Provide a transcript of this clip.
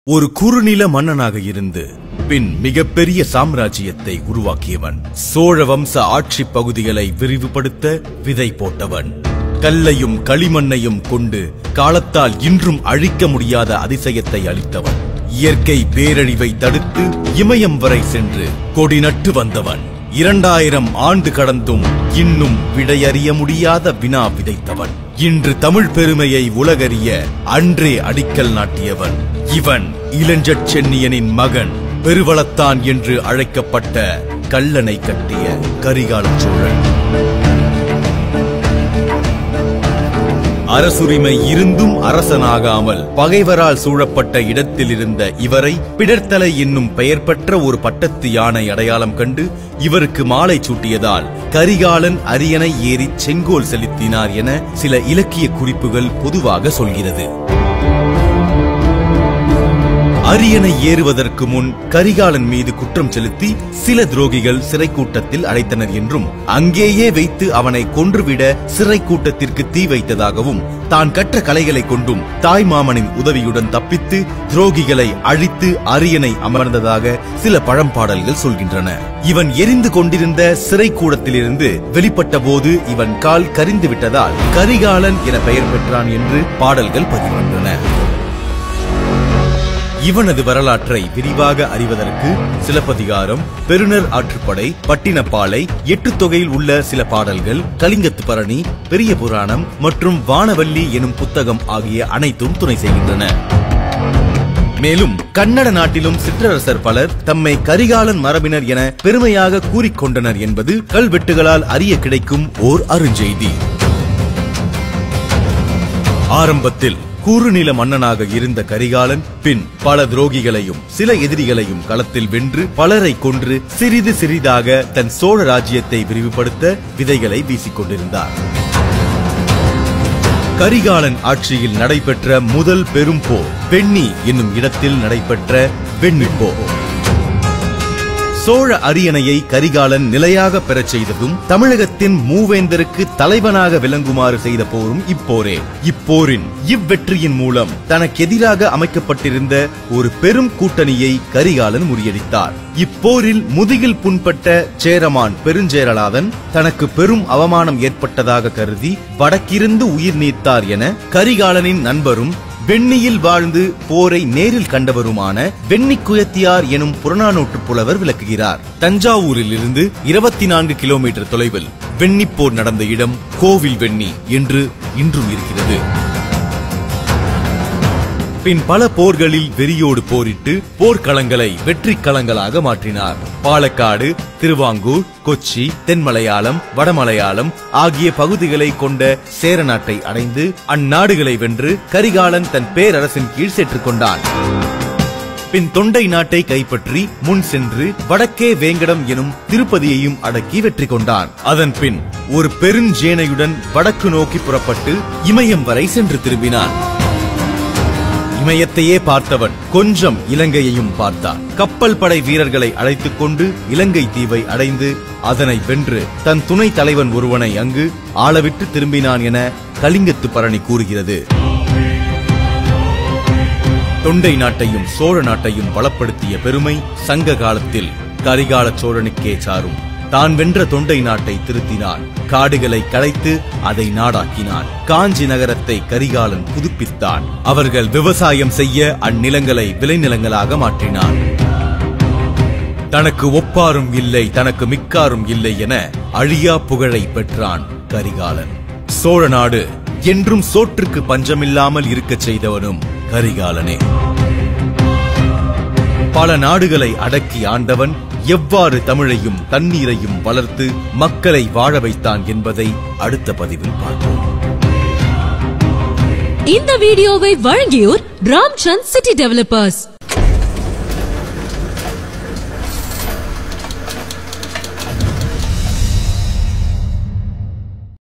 ஒரு குறுநில மன்னனாக இருந்து பின் மிகப்பெரிய சாம்ராஜ்யத்தை உருவாக்கியவன் சோழ வம்ச ஆட்சி பகுதிகளை விரிவுபடுத்த விதை போட்டவன் கல்லையும் களிமண்ணையும் கொண்டு காலத்தால் இன்றும் அழிக்க முடியாத அதிசயத்தை அளித்தவன் இயற்கை பேரழிவை தடுத்து இமயம் வரை சென்று கொடி நட்டு வந்தவன் இரண்டாயிரம் ஆண்டு கடந்தும் இன்னும் விடையறிய முடியாத வினா விதைத்தவன் இன்று தமிழ் பெருமையை உலகறிய அன்றே அடிக்கல் நாட்டியவன் இவன் இளஞ்சற் சென்னியனின் மகன் பெருவளத்தான் என்று அழைக்கப்பட்ட கல்லணை கட்டிய கரிகால சோழன் அரசுரிமை இருந்தும் அரசனாகாமல் பகைவரால் சூழப்பட்ட இடத்தில் இருந்த இவரை பிடர்த்தலை என்னும் பெயர் பெற்ற ஒரு பட்டத்து யானை அடையாளம் கண்டு இவருக்கு மாலை சூட்டியதால் கரிகாலன் அரியணை ஏறி செங்கோல் செலுத்தினார் என சில இலக்கிய குறிப்புகள் பொதுவாக சொல்கிறது அரியணை ஏறுவதற்கு முன் கரிகாலன் மீது குற்றம் செலுத்தி சில துரோகிகள் சிறை கூட்டத்தில் அடைத்தனர் என்றும் அங்கேயே வைத்து அவனை கொன்றுவிட சிறை கூட்டத்திற்கு தீ வைத்ததாகவும் தான் கற்ற கலைகளை கொண்டும் தாய் மாமனின் உதவியுடன் தப்பித்து துரோகிகளை அழித்து அரியணை அமர்ந்ததாக சில பழம்பாடல்கள் சொல்கின்றன இவன் எரிந்து கொண்டிருந்த சிறை கூடத்திலிருந்து வெளிப்பட்ட போது இவன் கால் கரிந்து விட்டதால் கரிகாலன் என பெயர் பெற்றான் என்று பாடல்கள் பதிகின்றன இவனது வரலாற்றை விரிவாக அறிவதற்கு சிலப்பதிகாரம் பெருநர் ஆற்றுப்படை பட்டினப்பாலை எட்டு தொகையில் உள்ள சில பாடல்கள் கலிங்கத்து பரணி பெரிய புராணம் மற்றும் வானவல்லி எனும் புத்தகம் ஆகிய அனைத்தும் துணை செய்கின்றன மேலும் கன்னட நாட்டிலும் சிற்றரசர் பலர் தம்மை கரிகாலன் மரபினர் என பெருமையாக கூறிக்கொண்டனர் என்பது கல்வெட்டுகளால் அறிய கிடைக்கும் ஓர் அருஞ்செய்தி ஆரம்பத்தில் கூறுநில மன்னனாக இருந்த கரிகாலன் பின் பல துரோகிகளையும் சில எதிரிகளையும் களத்தில் வென்று பலரை கொன்று சிறிது சிறிதாக தன் சோழ ராஜ்யத்தை விரிவுபடுத்த விதைகளை வீசிக் கொண்டிருந்தார் கரிகாலன் ஆட்சியில் நடைபெற்ற முதல் பெரும் போர் வெண்ணி என்னும் இடத்தில் நடைபெற்ற வெண்ணிப் போர் சோழ அரியணையை கரிகாலன் நிலையாக பெறச் செய்ததும் தமிழகத்தின் மூவேந்தருக்கு தலைவனாக விளங்குமாறு செய்த போரும் இப்போரே இப்போரின் இவ்வெற்றியின் மூலம் தனக்கு எதிராக அமைக்கப்பட்டிருந்த ஒரு பெரும் கூட்டணியை கரிகாலன் முறியடித்தார் இப்போரில் முதுகில் புண்பட்ட சேரமான் பெருஞ்சேரலாதன் தனக்கு பெரும் அவமானம் ஏற்பட்டதாக கருதி வடக்கிருந்து உயிர் நீத்தார் என கரிகாலனின் நண்பரும் வெண்ணியில் வாழ்ந்து போரை நேரில் கண்டவருமான வெண்ணி குயத்தியார் எனும் புறநானூற்று புலவர் விளக்குகிறார் தஞ்சாவூரில் இருந்து இருபத்தி நான்கு கிலோமீட்டர் தொலைவில் வெண்ணிப்போர் நடந்த இடம் கோவில் வெண்ணி என்று இன்றும் இருக்கிறது பின் பல போர்களில் வெறியோடு போரிட்டு போர்க்களங்களை வெற்றி களங்களாக மாற்றினார் பாலக்காடு திருவாங்கூர் கொச்சி தென்மலையாளம் வடமலையாளம் ஆகிய பகுதிகளை கொண்ட சேர நாட்டை அடைந்து அந்நாடுகளை வென்று கரிகாலன் தன் பேரரசின் கீழ் சேர்த்துக் கொண்டான் பின் தொண்டை நாட்டை கைப்பற்றி முன் சென்று வடக்கே வேங்கடம் எனும் திருப்பதியையும் அடக்கி வெற்றி கொண்டான் அதன் பின் ஒரு பெருஞ்சேனையுடன் வடக்கு நோக்கி புறப்பட்டு இமயம் வரை சென்று திரும்பினான் இமயத்தையே பார்த்தவன் கொஞ்சம் இலங்கையையும் பார்த்தான் கப்பல் படை வீரர்களை அழைத்துக் கொண்டு இலங்கை தீவை அடைந்து அதனை வென்று தன் துணை தலைவன் ஒருவனை அங்கு ஆளவிட்டு திரும்பினான் என கலிங்கத்து பரணி கூறுகிறது தொண்டை நாட்டையும் சோழ நாட்டையும் பலப்படுத்திய பெருமை சங்க காலத்தில் கரிகால சோழனுக்கே சாரும் தான் வென்ற தொண்டை நாட்டை திருத்தினான் காடுகளை களைத்து அதை நாடாக்கினான் காஞ்சி நகரத்தை கரிகாலன் புதுப்பித்தான் அவர்கள் விவசாயம் செய்ய அந்நிலங்களை விளைநிலங்களாக மாற்றினான் தனக்கு ஒப்பாரும் இல்லை தனக்கு மிக்காரும் இல்லை என அழியா புகழை பெற்றான் கரிகாலன் சோழ நாடு என்றும் சோற்றுக்கு பஞ்சமில்லாமல் இருக்கச் செய்தவனும் கரிகாலனே பல நாடுகளை அடக்கி ஆண்டவன் எவ்வாறு தமிழையும் தண்ணீரையும் வளர்த்து மக்களை வாழ வைத்தான் என்பதை அடுத்த பதிவில் பார்ப்போம் இந்த வீடியோவை வழங்கியோர் ராம்சந்த் சிட்டி டெவலப்பர்ஸ்